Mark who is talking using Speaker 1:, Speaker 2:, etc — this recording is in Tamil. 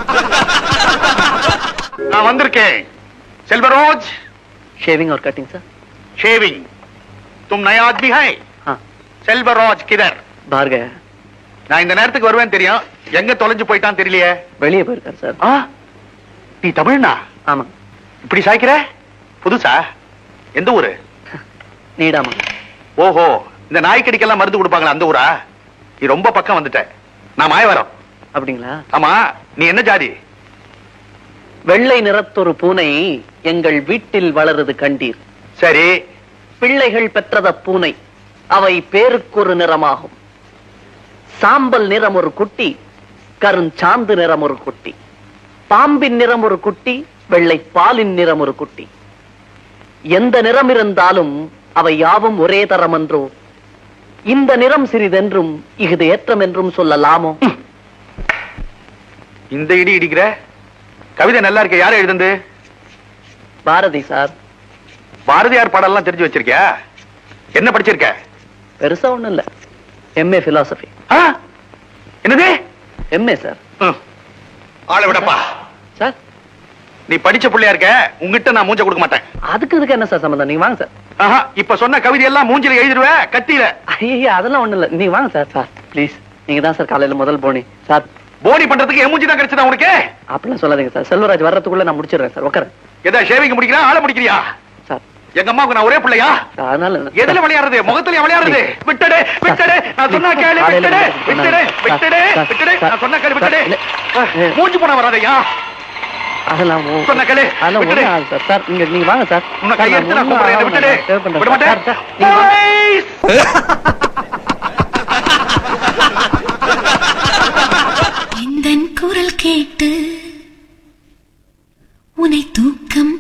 Speaker 1: நான் வந்திருக்கேன் செல்வராஜ்
Speaker 2: शेविंग और कटिंग सर
Speaker 1: शेविंग तुम नया आदमी है
Speaker 2: हाँ
Speaker 1: செல்வராஜ் கிதர்
Speaker 2: बाहर गया है
Speaker 1: நான் இந்த நேரத்துக்கு வருவேன் தெரியும் எங்க தொலைஞ்சு போயிட்டான் தெரியலையே
Speaker 2: வெளியே போயிருக்காரு சார்
Speaker 1: ஆ நீ தமிழ்னா
Speaker 2: ஆமா
Speaker 1: இப்படி சாய்க்கிற புதுசா எந்த ஊரு
Speaker 2: நீடாமா
Speaker 1: ஓஹோ இந்த நாய்க்கடிக்கெல்லாம் மருந்து கொடுப்பாங்களா அந்த ஊரா நீ ரொம்ப பக்கம் வந்துட்ட நான் மாயவரம்
Speaker 2: அப்படிங்களா
Speaker 1: ஆமா நீ என்ன ஜாதி
Speaker 2: வெள்ளை நிறத்தொரு பூனை எங்கள் வீட்டில் வளருது கண்டீர்
Speaker 1: சரி
Speaker 2: பிள்ளைகள் பெற்றத பூனை அவை பேருக்கொரு நிறமாகும் சாம்பல் நிறம் ஒரு குட்டி கருஞ்சாந்து நிறம் ஒரு குட்டி பாம்பின் நிறம் ஒரு குட்டி வெள்ளை பாலின் நிறம் ஒரு குட்டி எந்த நிறம் இருந்தாலும் அவை யாவும் ஒரே தரம் என்றோ இந்த நிறம் சிறிதென்றும் இஃது ஏற்றம் என்றும் சொல்லலாமோ
Speaker 1: இந்த இடி இடிக்கிற கவிதை நல்லா இருக்க யாரு எழுதுந்து
Speaker 2: பாரதி சார்
Speaker 1: பாரதியார் பாடல்லாம் தெரிஞ்சு வச்சிருக்கியா என்ன படிச்சிருக்க
Speaker 2: பெருசா ஒண்ணும் இல்ல எம்ஏ பிலாசபி
Speaker 1: ஆ? என்னது
Speaker 2: எம்ஏ சார்
Speaker 1: ம். ஆளை விடப்பா
Speaker 2: சார்
Speaker 1: நீ படிச்ச புள்ளையா இருக்க உங்ககிட்ட நான் மூஞ்ச கொடுக்க மாட்டேன்
Speaker 2: அதுக்கு இதுக்கு என்ன சார் சம்பந்தம் நீங்க வாங்க சார்
Speaker 1: ஆஹா, இப்ப சொன்ன கவிதை எல்லாம் மூஞ்சில எழுதிடுவ கத்தியில
Speaker 2: ஐயா அதெல்லாம் ஒண்ணும் இல்ல நீங்க வாங்க சார் சார் ப்ளீஸ் நீங்க தான் சார் காலையில முதல் போனி சார்
Speaker 1: போனி பண்றதுக்கு என் மூஞ்சி தான் கிடைச்சதா உனக்கு
Speaker 2: அப்படிலாம் சொல்லாதீங்க சார் செல்வராஜ் வர்றதுக்குள்ள நான் முடிச்சிடுறேன் சார் உட்கார
Speaker 1: எதா ஷேவிங் முடிக்கிறா ஆளை முடிக்கிறியா
Speaker 2: சார்
Speaker 1: எங்க அம்மாவுக்கு நான் ஒரே பிள்ளையா
Speaker 2: சார், அதனால என்ன-
Speaker 1: எதுல விளையாடுறது முகத்துல விளையாடுறது விட்டுடு விட்டுடு நான் சொன்னா கேளு
Speaker 2: காலையில
Speaker 1: விட்டுடு
Speaker 2: வந்து
Speaker 1: விட்டுடு
Speaker 2: சார்,
Speaker 1: விட்டுடு
Speaker 2: சார்,
Speaker 1: விட்டுடு
Speaker 2: சார்,
Speaker 1: நான் சொன்னா கேளு விட்டுடு
Speaker 2: சார், இல்ல.
Speaker 1: மூஞ்சி போன வராதையா
Speaker 2: அதெல்லாம் ஒ-
Speaker 1: சொன்ன கேளு,
Speaker 2: அதெல்லாம்
Speaker 1: விட்டுடு.
Speaker 2: ஒண்ணும் ஆகாது சார் சார் நீங்க நீங்க வாங்க சார்
Speaker 1: உன்னை
Speaker 2: சார், நான்
Speaker 1: கையெடுத்து நான்
Speaker 2: ஒண்ணும்
Speaker 1: கூப்பிடுறேன்
Speaker 2: ஆகாம
Speaker 1: விட்டுடு
Speaker 2: நான் save பண்றேன்
Speaker 1: விட
Speaker 2: சார்.
Speaker 1: மாட்டேன்
Speaker 2: சார், சார், நீங்க வாங்க.
Speaker 1: Boys!
Speaker 3: எந்தன் குரல் கேட்டு உனை தூக்க